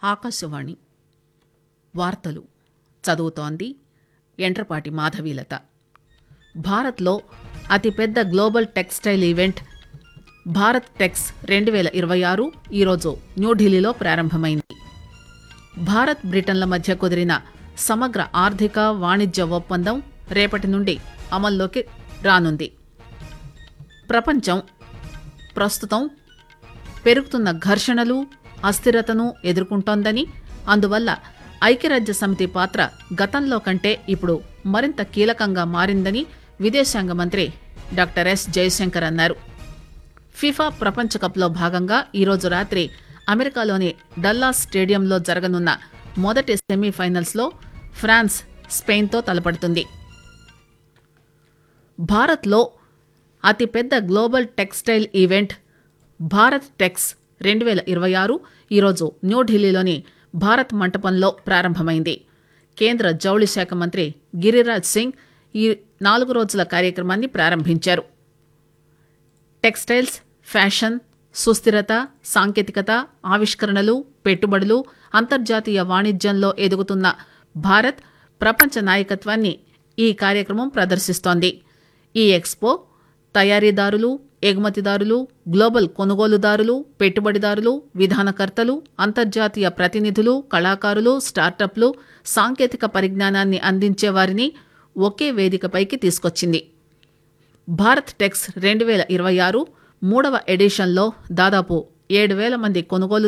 ఆకాశవాణి వార్తలు చదువుతోంది ఎండ్రపాటి మాధవీలత భారత్లో అతిపెద్ద global textile event Bharat Tex రెండు వేల ఇరవై ఆరు ఈరోజు న్యూఢిల్లీలో ప్రారంభమైంది భారత్ బ్రిటన్ల మధ్య కుదిరిన సమగ్ర ఆర్థిక వాణిజ్య ఒప్పందం రేపటి నుండి అమల్లోకి రానుంది ప్రపంచం ప్రస్తుతం పెరుగుతున్న ఘర్షణలు అస్థిరతను ఎదుర్కొంటోందని అందువల్ల ఐక్యరాజ్య సమితి పాత్ర గతంలో కంటే ఇప్పుడు మరింత కీలకంగా మారిందని విదేశాంగ మంత్రి డాక్టర్ ఎస్ జయశంకర్ అన్నారు ఫిఫా ప్రపంచ కప్లో భాగంగా ఈరోజు రాత్రి అమెరికాలోని డల్లాస్ స్టేడియంలో జరగనున్న మొదటి సెమీఫైనల్స్లో ఫ్రాన్స్ స్పెయిన్తో తలపడుతుంది భారత్లో అతిపెద్ద global textile event Bharat Tex రెండు వేల ఇరవై ఆరు ఈరోజు న్యూఢిల్లీలోని భారత్ మంటపంలో ప్రారంభమైంది కేంద్ర జౌళి శాఖ మంత్రి గిరిరాజ్ సింగ్ ఈ నాలుగు రోజుల కార్యక్రమాన్ని ప్రారంభించారు టెక్స్టైల్స్ ఫ్యాషన్ సుస్థిరత సాంకేతికత ఆవిష్కరణలు పెట్టుబడులు అంతర్జాతీయ వాణిజ్యంలో ఎదుగుతున్న భారత్ ప్రపంచ నాయకత్వాన్ని ఈ కార్యక్రమం ప్రదర్శిస్తోంది ఈ ఎక్స్పో తయారీదారులు ఎగుమతిదారులు గ్లోబల్ కొనుగోలుదారులు పెట్టుబడిదారులు విధానకర్తలు అంతర్జాతీయ ప్రతినిధులు కళాకారులు స్టార్టప్లు సాంకేతిక పరిజ్ఞానాన్ని అందించే వారిని ఒకే వేదికపైకి తీసుకొచ్చింది భారత్ టెక్స్ రెండు వేల ఇరవై ఆరు మూడవ ఎడిషన్లో దాదాపు ఏడు వేల మంది కొనుగోలు